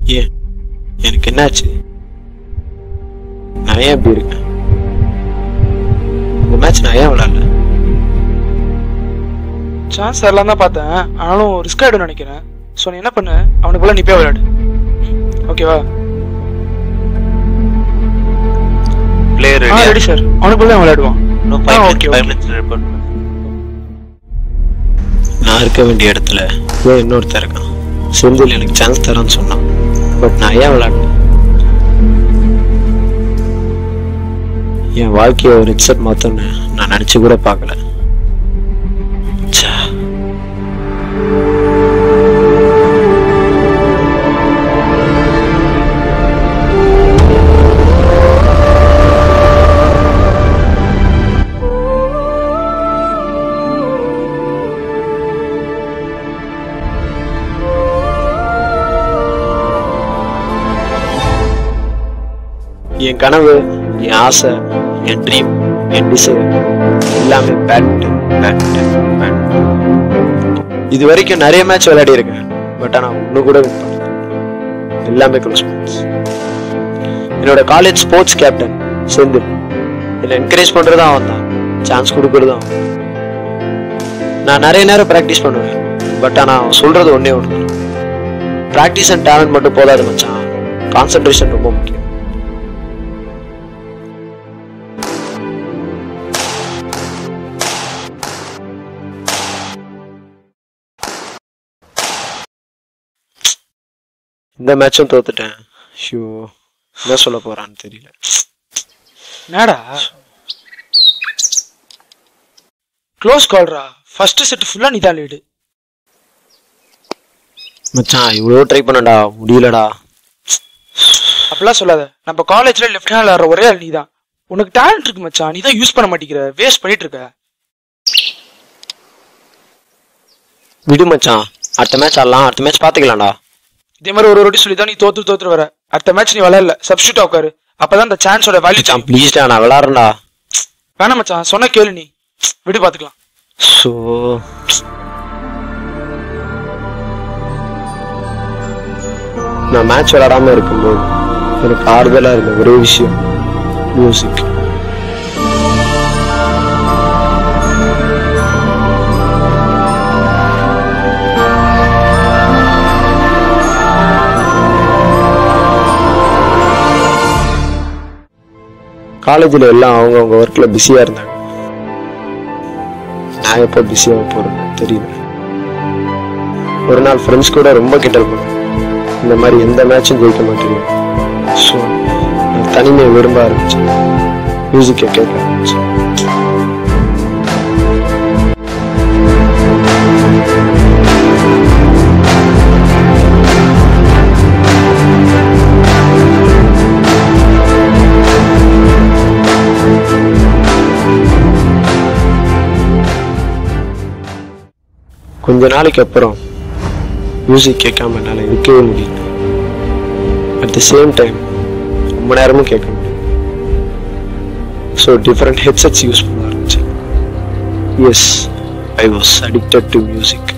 ஏன் எனக்கு என்னாச்சு நான் ஏன் இப்படி இருக்கேன் இந்த மேட்ச் நான் ஏன் விளையாடல சான்ஸ் தரலாம் தான் பார்த்தேன் ஆனாலும் ரிஸ்க் ஆகிடும் நினைக்கிறேன் ஸோ நீ என்ன பண்ணு அவனுக்கு போல நீ போய் விளையாடு ஓகேவா பிளேயர் ஆ ரெடி சார் அவனுக்கு போல தான் விளையாடுவான் இன்னும் ஆ, five okay, minutes five okay. Minutes report நான் இருக்க வேண்டிய இடத்துல ஏன் இன்னொருத்தன் இருக்கான் செந்தில் எனக்கு சான்ஸ் தரேன்னு சொன்னான் பட் நான் ஏன் விளையாடல என் வாழ்க்கையை ஒரு ஹெட்செட் மாத்தோன்னு நான் நினைச்சு கூட பார்க்கல ச்சே. என் கனவு என் ஆசை என் ட்ரீம் என் டிசைர் எல்லாமே பேட் பேட் பேட் இது வரைக்கும் நிறைய மேட்ச் விளையாடி இருக்கேன் பட் ஆனால் ஒன்று கூட win பண்ணல எல்லாமே க்ளோஸ் மேட்ச் என்னோட காலேஜ் ஸ்போர்ட்ஸ் கேப்டன் செந்தில் என்னை என்கரேஜ் பண்ணுறதும் அவன் தான் சான்ஸ் கொடுக்குறதும் அவன். நான் நிறைய நேரம் ப்ராக்டிஸ் பண்ணுவேன் பட் ஆனால் அவன் சொல்கிறது ஒன்றே ஒன்று தான் ப்ராக்டிஸ் அண்ட் டேலண்ட் மட்டும் போதாது மச்சான் கான்சென்ட்ரேஷன் ரொம்ப முக்கியம் இந்த மேட்சும் தோத்துட்டேன் ஷூ என்ன சொல்ல போறான்னு தெரியல என்னடா க்ளோஸ் கால்ரா ஃபர்ஸ்ட் செட் ஃபுல்லா நீ தான் லீடு மச்சான் இவ்வளோ ட்ரை பண்ணடா முடியலடா அப்படிலாம் சொல்லாத நம்ம காலேஜ்ல லெஃப்ட் ஹேண்ட் ஆடுற ஒரே ஆள் நீ தான் உனக்கு டேலண்ட் இருக்கு மச்சான் நீ தான் யூஸ் பண்ண மாட்டேங்கிற வேஸ்ட் பண்ணிட்டு இருக்க விடு மச்சான் அடுத்த மேட்ச் ஆடலாம் அடுத்த மேட்ச் பார்த்துக்கலாம்டா இதே மாதிரி ஒரு வாட்டி சொல்லி தான் நீ தோத்து தோத்து வர அடுத்த மேட்ச் நீ விளையாடல சப்ஸ்டியூட் உட்காரு அப்பதான் இந்த சான்ஸோட வேல்யூ மச்சான் ப்ளீஸ்டா நான் விளாட்றேன்டா வேணாம் மச்சான் சொன்ன கேளு நீ விடு பாத்துக்கலாம் ஸோ நான் மேட்ச் விளாடாம இருக்கும்போது எனக்கு ஆறுதலா இருந்த ஒரே விஷயம் மியூசிக் காலேஜில் எல்லாம் அவங்கவுங்க ஒர்க்கில் பிஸியாக இருந்தாங்க நான் எப்போ பிஸியாக போகிறேன்னு தெரியல ஒரு நாள் ஃப்ரெண்ட்ஸ் கூட ரொம்ப கிண்டல் பண்ணேன் இந்த மாதிரி எந்த மேட்சும் ஜெயிக்க மாட்டேங்க ஸோ நான் தனிமையை விரும்ப ஆரம்பிச்சேன் மியூசிக்கை கேட்க ஆரம்பிச்சேன் கொஞ்ச நாளைக்கு அப்புறம் மியூசிக் கேட்காம என்னால் இருக்கவே முடியல அட் த சேம் டைம் ரொம்ப நேரமும் கேட்க முடியும் ஸோ டிஃப்ரெண்ட் ஹெட்செட்ஸ் யூஸ் பண்ண ஆரம்பிச்சேன் yes I was addicted to music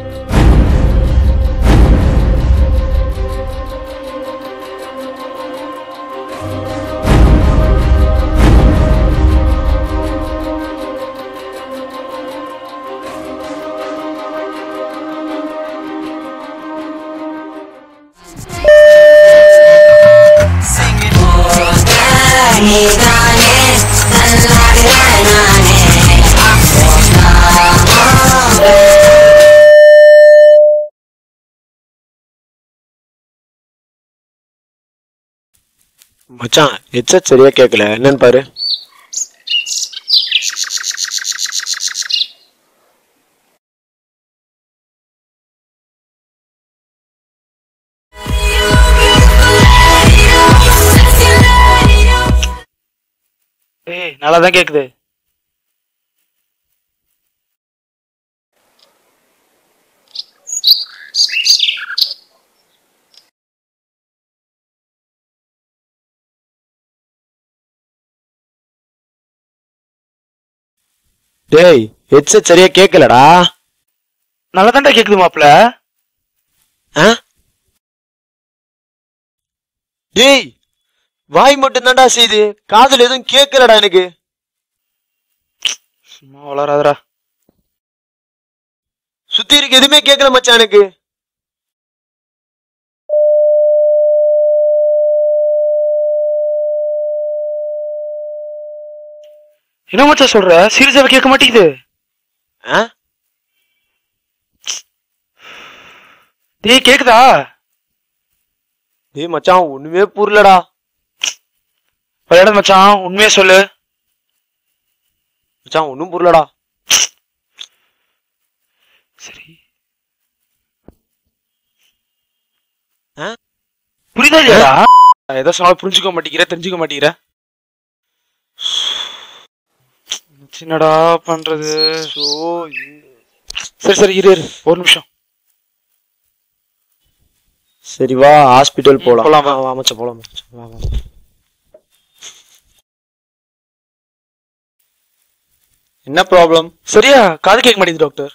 மச்சான் ஹெட்செட் சரியா கேட்கல என்னன்னு பாரு ஏய் நல்லா தான் கேக்குது டேய் ஹெட்செட் சரியா கேட்கலடா நல்லா கேக்குது மாப்ள ஆ டேய் வாய் மட்டும் தான்டா செய்து காதுல எதுவும் கேட்கலடா எனக்கு சும்மா வளராதடா சுத்தி இருக்க எதுவுமே கேட்கல மச்சான் எனக்கு என்ன மச்சான் சொல்ற சீரியஸாவே கேட்க மாட்டேங்குது ஆ? டேய் கேக்குதா டேய் மச்சான் ஒண்ணுமே புரியலடா விளையாட மச்சான் உண்மையா சொல்லு மச்சான் ஒண்ணும் புரியலடா சரி ஆ? புரியுதா இல்லையாடா எதை சொன்னாலும் புரிஞ்சுக்க மாட்டேங்கிற தெரிஞ்சுக்க மாட்டேங்கிற என்னடா பண்றது ஸோ சரி சரி இரு இரு ஒரு நிமிஷம் சரி வா ஹாஸ்பிட்டல் போலாம் போலாம், வா. வா மச்சான் போலாம் மச்சான். வா வா என்ன ப்ராப்ளம் சரியா காது கேட்க மாட்டேங்குது டாக்டர்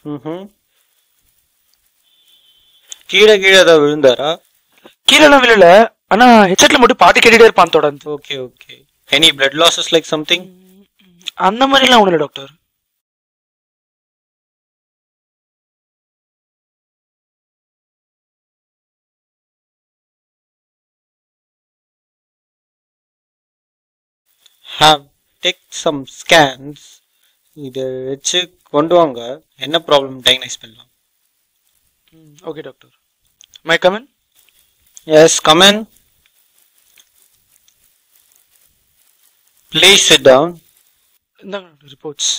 கீழே கீழே ஏதாவது விழுந்தாரா கீழே எல்லாம் விழல ஆனா ஹெட்செட்ல மட்டும் பாட்டு கேட்டுட்டே இருப்பான் தொடர்ந்து okay okay any blood losses like something அந்த மாதிரி எல்லாம் ஒண்ணு இல்ல doctor have take some scans இதை வச்சு கொண்டு வாங்க என்ன ப்ராப்ளம் டயக்னைஸ் பண்ணலாம் okay doctor may I come in yes come in please sit down இந்தாங்க ரிப்போர்ட்ஸ்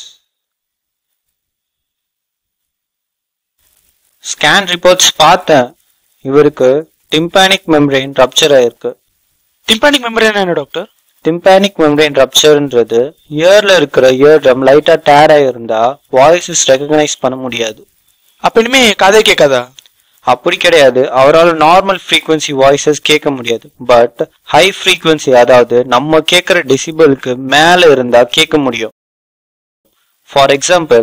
ஸ்கேன் ரிப்போர்ட்ஸ் பார்த்தேன் இவருக்கு டிம்பானிக் மெம்பரேன் ரப்சர் ஆயிருக்கு டிம்பானிக் மெம்பர் என்ன டாக்டர் டிம்பானிக் மெம்பரேன் ரப்சர்ன்றது இயர்ல இருக்கிற இயர் ட்ரம் லைட்டா டேர் ஆயிருந்தா வாய்ஸஸ் ரெகக்னைஸ் பண்ண முடியாது அப்ப இனிமே காதே கேட்காதா அப்படி கிடையாது அவரால் நார்மல் ஃப்ரீக்வன்சி வாய்ஸஸ் கேட்க முடியாது பட் ஹை ஃப்ரீக்வன்சி அதாவது நம்ம கேட்குற டெசிபலுக்கு மேல இருந்தா கேட்க முடியும் for example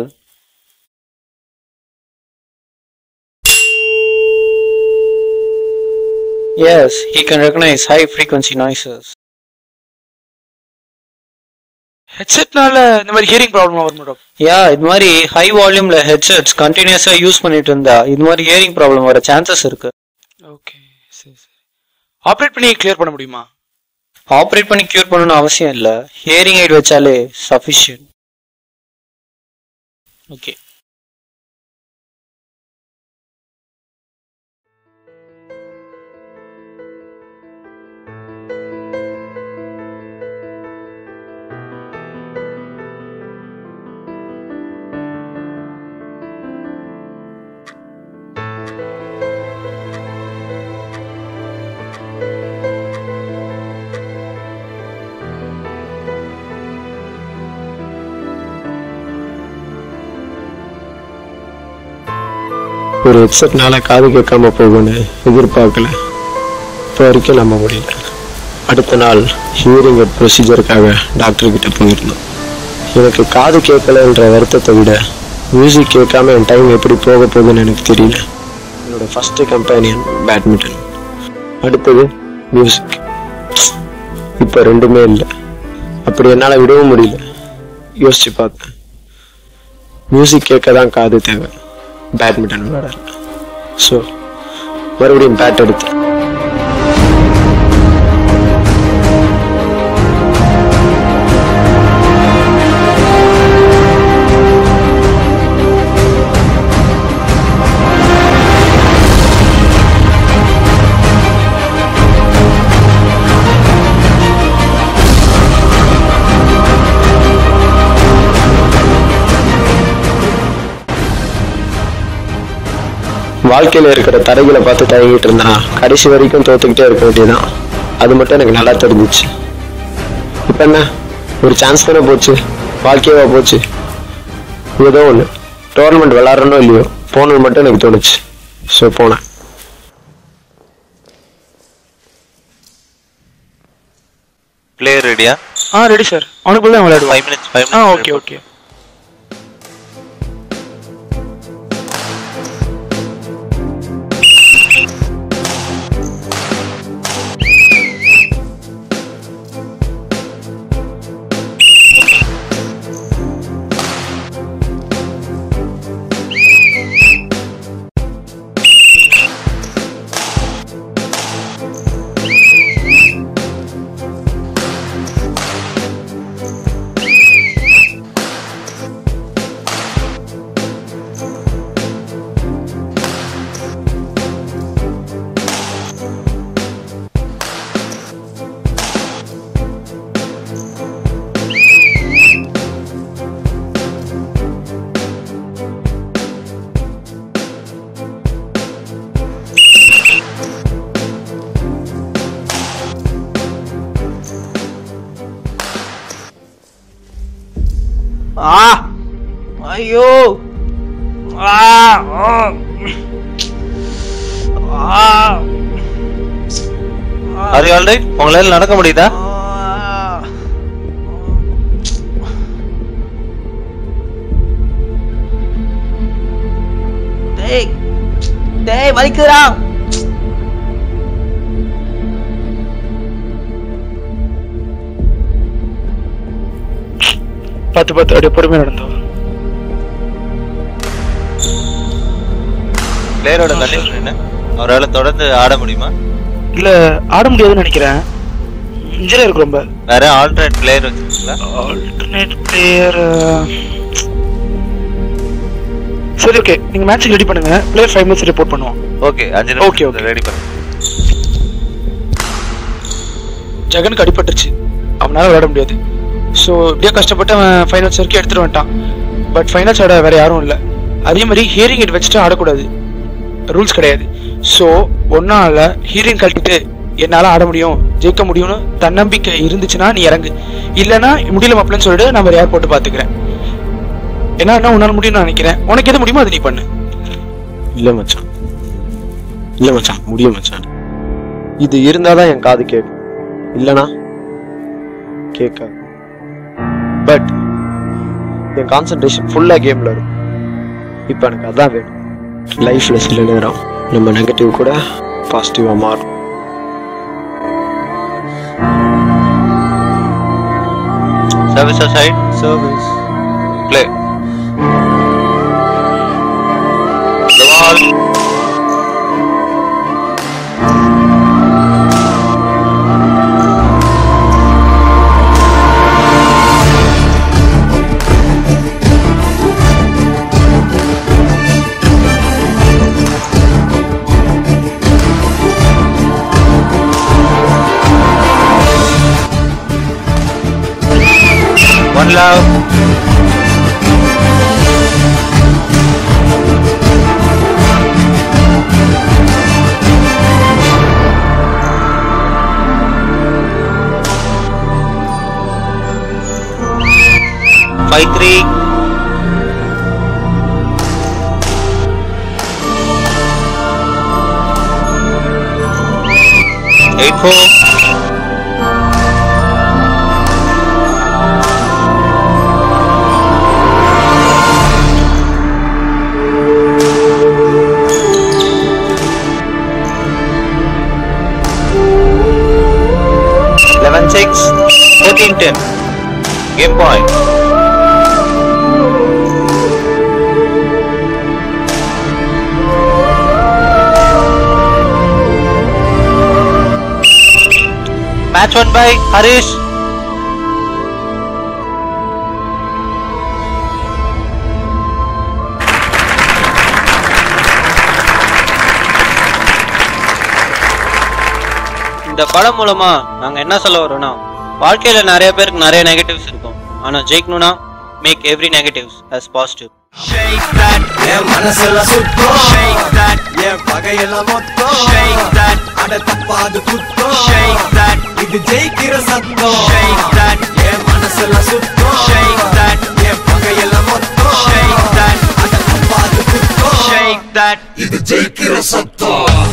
yes he can recognize high frequency noises ஹெட்செட்னால இந்த மாதிரி ஹியரிங் ப்ராப்ளம் வருமா டாக்டர் யா இது மாதிரி ஹை வால்யூம்ல ஹெட்செட்ஸ் கண்டினியூஸா யூஸ் பண்ணிட்டு இருந்தா இது மாதிரி ஹியரிங் ப்ராப்ளம் வர சான்சஸ் இருக்கு ஓகே சரி சரி ஆப்ரேட் பண்ணி கிளியர் பண்ண முடியுமா ஆப்ரேட் பண்ணி கியூர் பண்ணணும்னு அவசியம் இல்ல ஹியரிங் எய்ட் வச்சாலே சஃபிஷியன்ட் ஓகே ஒரு ஹெட்செட்னால காது கேட்காம போகும்னு எதிர்பார்க்கல இப்போ வரைக்கும் நம்ப முடியல அடுத்த நாள் ஹியரிங் எட் ப்ரொசீஜருக்காக டாக்டர் கிட்ட போயிருந்தோம் எனக்கு காது கேட்கலன்ற வருத்தத்தை விட மியூசிக் கேட்காம என் டைம் எப்படி போக போகுதுன்னு எனக்கு தெரியல என்னோட ஃபர்ஸ்ட் கம்பேனியன் பேட்மிண்டன் அடுத்தது மியூசிக் இப்போ ரெண்டுமே இல்லை அப்படி என்னால் விடவும் முடியல யோசிச்சு பார்த்தேன் மியூசிக் கேட்க தான் காது தேவை பேட்மிண்டன் விளையாட ஸோ மறுபடியும் பேட் எடுத்து வாழ்க்கையில இருக்கிற தடைகளை பார்த்து தயங்கிட்டு இருந்தா கடைசி வரைக்கும் தோத்துக்கிட்டே இருக்க வேண்டியதுதான் அது மட்டும் எனக்கு நல்லா தெரிஞ்சிச்சு இப்ப என்ன ஒரு சான்ஸ் தானே போச்சு வாழ்க்கையவா போச்சு ஏதோ ஒண்ணு டோர்னமெண்ட் விளாட்றனோ இல்லையோ போகணும்னு மட்டும் எனக்கு தோணுச்சு ஸோ போனேன் பிளேயர் ரெடியா ஆ ரெடி சார் அவனுக்கு தான் விளையாடுவான் five minutes five ah minutes okay okay ஐயோ ஆ ஆ. ஆ. அது ஆல்ரைட் உங்களால நடக்க முடியுதா ஆ. டேய் டேய் வலிக்குதுடா பார்த்து பார்த்து அப்படியே பொறுமையா நடந்தோம் பிளேயரோட கண்டிஷன் என்ன அவரால் தொடர்ந்து ஆட முடியுமா இல்ல ஆட முடியாதுன்னு நினைக்கிறேன் இன்ஜினியர் இருக்கு ரொம்ப வேற ஆல்டர்னேட் பிளேயர் வச்சிருக்கீங்களா ஆல்டர்னேட் பிளேயர் சரி ஓகே நீங்க மேட்ச் ரெடி பண்ணுங்க பிளேயர் ஃபைவ் மினிட்ஸ் ரிப்போர்ட் பண்ணுவோம் ஓகே அஞ்சு Okay, நிமிஷம் okay. ரெடி பண்ணு ஜெகனுக்கு அடிபட்டுருச்சு அவனால விளையாட முடியாது ஸோ இப்படியே கஷ்டப்பட்டு அவன் ஃபைனல்ஸ் வரைக்கும் எடுத்துட்டு வந்துட்டான் பட் ஃபைனல்ஸ் ஆட வேற யாரும் இல்லை அதே மாதிரி ஹியரிங் எட் வச்சுட்டு ஆடக்கூடாது ரூல்ஸ் கிடையாது ஸோ ஒன்னால ஹியரிங் கழட்டிட்டு என்னால் ஆட முடியும் ஜெயிக்க முடியும்னு தன்னம்பிக்கை இருந்துச்சுன்னா நீ இறங்கு இல்லைன்னா முடியல மாப்பிள்ளன்னு சொல்லிட்டு நான் வேற யார் போட்டு பார்த்துக்கிறேன் ஏன்னா என்ன உன்னால முடியும்னு நான் நினைக்கிறேன் உனக்கு எது முடியுமோ அதை நீ பண்ணு இல்ல மச்சான் இல்ல மச்சான் முடியும் மச்சான் இது இருந்தாதான் என் காது கேட்கும் இல்லனா கேட்காது பட் என் கான்சென்ட்ரேஷன் ஃபுல்லா கேம்ல இருக்கும் இப்போ எனக்கு அதான் வேணும் லைஃப்ல சில நேரம் நம்ம நெகட்டிவ் கூட பாசிட்டிவா மாறும் service side service play The ball. One love. Five three. Eight four. Eleven six. Fourteen ten. Game point. Match won by Harish. இந்த படம் மூலமா நாங்க என்ன சொல்ல வரோம்னா வாழ்க்கையில நிறைய பேருக்கு நிறைய நெகட்டிவ்ஸ் இருக்கும் ஆனா ஜெயிக்கணும்னா make every negatives as positive Shake that, என் மனசுல சுத்தம் Shake that, என் பகையெல்லாம் மொத்தம் Shake that, அட தப்பாது குத்தம் Shake that, இது ஜெயிக்கிற சத்தம் Shake that, என் மனசுல சுத்தம் Shake that, என் பகையெல்லாம் மொத்தம் Shake that, அட தப்பாது குத்தம் Shake that, இது ஜெயிக்கிற சத்தம்